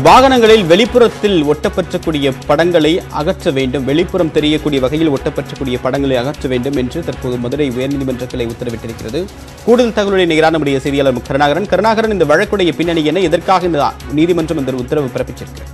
வாகனங்களில் வெளிப்புறத்தில் ஒட்டப்பற்றக்கூடிய படங்களை அகற்ற வேண்டும் வெளிப்புறம் தெரியக்கூடிய வகையில் ஒட்டப்பற்றக்கூடிய படங்களை அகற்ற வேண்டும் என்று தற்போது மதுரை உயர்நீதிமன்ற கிளை உத்தரவிட்டிருக்கிறது கூடுதல் தகவலை நிகரான நம்முடைய செய்தியாளர் கருணாகரன் கருணாகரன் இந்த வழக்குடைய பின்னணி என்ன எதற்காக இந்த நீதிமன்றம் இந்த உத்தரவு பிறப்பிச்சிருக்கு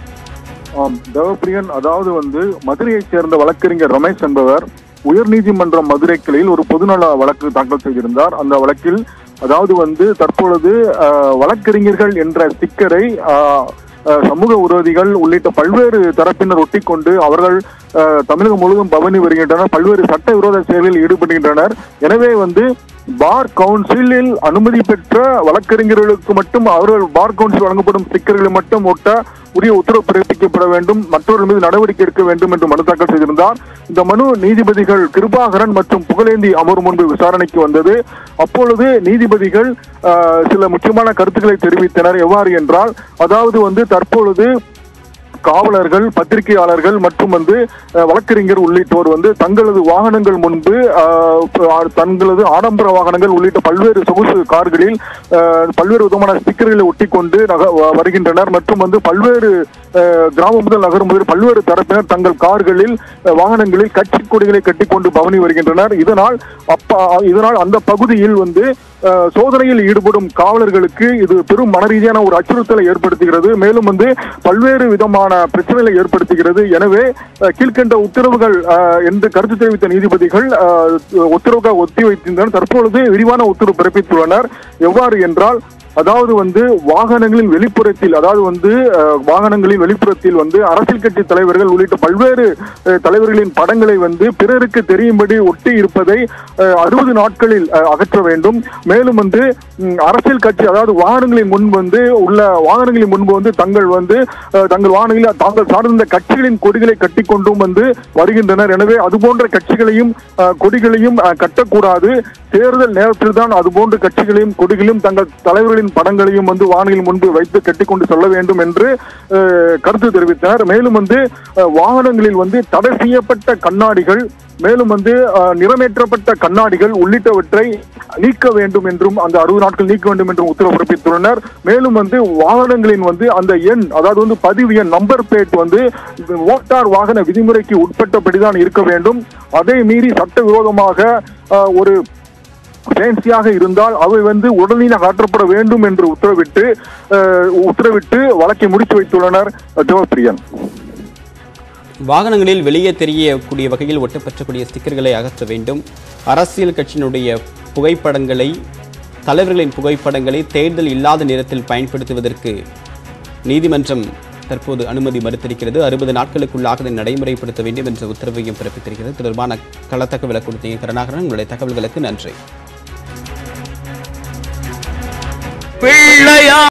ஆம் தேவப்பிரியன் அதாவது வந்து மதுரையைச் சேர்ந்த வழக்கறிஞர் ரமேஷ் என்பவர் உயர்நீதிமன்றம் மதுரை கிளையில் ஒரு பொதுநல வழக்கு தாக்கல் செய்திருந்தார் அந்த வழக்கில் அதாவது வந்து தற்பொழுது அஹ், வழக்கறிஞர்கள் என்ற ஸ்டிக்கரை அஹ், அஹ், சமூக விரோதிகள் உள்ளிட்ட பல்வேறு தரப்பினர் ஒட்டிக்கொண்டு அவர்கள் அஹ், தமிழகம் முழுவதும் பவனி வருகின்றனர் பல்வேறு சட்டவிரோத செயலில் ஈடுபடுகின்றனர் எனவே வந்து பார் கவுன்சிலில் அனுமதி பெற்ற வழக்கறிஞர்களுக்கு மட்டும் அவர்கள் பார் கவுன்சில் வழங்கப்படும் ஸ்டிக்கர்களை மட்டும் ஒட்ட உரிய உத்தரவு பிறப்பிக்கப்பட வேண்டும் மற்றவர்கள் மீது நடவடிக்கை எடுக்க வேண்டும் என்று மனு தாக்கல் செய்திருந்தார் இந்த மனு நீதிபதிகள் கிருபாகரன் மற்றும் புகழேந்தி அமர்வு முன்பு விசாரணைக்கு வந்தது அப்பொழுது நீதிபதிகள் ஆஹ், சில முக்கியமான கருத்துக்களை தெரிவித்தனர் எவ்வாறு என்றால் அதாவது வந்து தற்பொழுது காவலர்கள் பத்திரிகையாளர்கள் மற்றும் வந்து அஹ், வழக்கறிஞர் உள்ளிட்டோர் வந்து தங்களது வாகனங்கள் முன்பு அஹ், ப- தங்களது ஆடம்பர வாகனங்கள் உள்ளிட்ட பல்வேறு சொகுசு கார்களில் அஹ், பல்வேறு விதமான ஸ்டிக்கர்களை ஒட்டிக்கொண்டு நக வ- வருகின்றனர் மற்றும் வந்து பல்வேறு அஹ், கிராமம் முதல் நகரம் முதல் பல்வேறு தரப்பினர் தங்கள் கார்களில் அஹ், வாகனங்களில் கட்சி கொடிகளை கட்டிக்கொண்டு பவனி வருகின்றனர் இதனால் அப்பா இதனால் அந்த பகுதியில் வந்து அஹ், சோதனையில் ஈடுபடும் காவலர்களுக்கு இது பெரும் மனரீதியான ஒரு அச்சுறுத்தலை ஏற்படுத்துகிறது மேலும் வந்து பல்வேறு விதமான பிரச்சனைகளை ஏற்படுத்துகிறது எனவே அஹ், கீழ்க்கண்ட உத்தரவுகள் அஹ், என்று கருத்து தெரிவித்த நீதிபதிகள் அஹ், உத்தரவுக்காக ஒத்தி வைத்திருந்தனர் தற்பொழுது விரிவான உத்தரவு பிறப்பித்துள்ளனர் எவ்வாறு என்றால் அதாவது வந்து வாகனங்களின் வெளிப்புறத்தில் அதாவது வந்து அஹ், வாகனங்களின் வெளிப்புறத்தில் வந்து அரசியல் கட்சி தலைவர்கள் உள்ளிட்ட பல்வேறு அஹ், தலைவர்களின் படங்களை வந்து பிறருக்கு தெரியும்படி ஒட்டி இருப்பதை அறுபது நாட்களில் அஹ், அகற்ற வேண்டும் மேலும் வந்து ம், அரசியல் கட்சி அதாவது வாகனங்களின் முன் வந்து உள்ள வாகனங்களின் முன்பு வந்து தங்கள் வந்து அஹ், தங்கள் வாகனங்களில் தாங்கள் சார்ந்த கட்சிகளின் கொடிகளை கட்டிக்கொண்டும் வந்து வருகின்றனர் எனவே அதுபோன்ற கட்சிகளையும் அஹ், கொடிகளையும் அஹ், கட்டக்கூடாது தேர்தல் நேரத்தில் தான் அதுபோன்ற கட்சிகளையும் கொடிகளையும் தங்கள் தலைவர்களின் படங்களையும் வந்து வாகனங்களின் முன்பு வைத்து கட்டிக்கொண்டு செல்ல வேண்டும் என்று அஹ், கருத்து தெரிவித்தனர் மேலும் வந்து அஹ், வாகனங்களில் வந்து தடை செய்யப்பட்ட கண்ணாடிகள் மேலும் வந்து அஹ், நிறமேற்றப்பட்ட கண்ணாடிகள் உள்ளிட்டவற்றை நீக்க வேண்டும் என்றும் அந்த அறுபது நாட்கள் நீக்க வேண்டும் என்றும் உத்தரவு பிறப்பித்துள்ளனர் மேலும் வந்து வாகனங்களின் வந்து அந்த எண் அதாவது வந்து பதிவு எண் நம்பர் பிளேட் வந்து மோட்டார் வாகன விதிமுறைக்கு உட்பட்டபடிதான் இருக்க வேண்டும் அதை மீறி சட்டவிரோதமாக அஹ், ஒரு ஃபேன்சியாக இருந்தால் அவை வந்து உடனடியாக அகற்றப்பட வேண்டும் என்று உத்தரவிட்டு அஹ், உத்தரவிட்டு வழக்கை முடித்து வைத்துள்ளனர் தேவப்பிரியன் வாகனங்களில் வெளியே தெரியக்கூடிய வகையில் ஒட்டப்பற்றக்கூடிய ஸ்டிக்கர்களை அகற்ற வேண்டும் அரசியல் கட்சியினுடைய புகைப்படங்களை தலைவர்களின் புகைப்படங்களை தேர்தல் இல்லாத நேரத்தில் பயன்படுத்துவதற்கு நீதிமன்றம் தற்போது அனுமதி மறுத்திருக்கிறது அறுபது நாட்களுக்குள்ளாக இதை நடைமுறைப்படுத்த வேண்டும் என்ற உத்தரவையும் பிறப்பித்திருக்கிறது தொடர்பான கள தகவலை கொடுத்தீங்க கருணாகரன் உங்களுடைய தகவல்களுக்கு நன்றி பிள்ளையா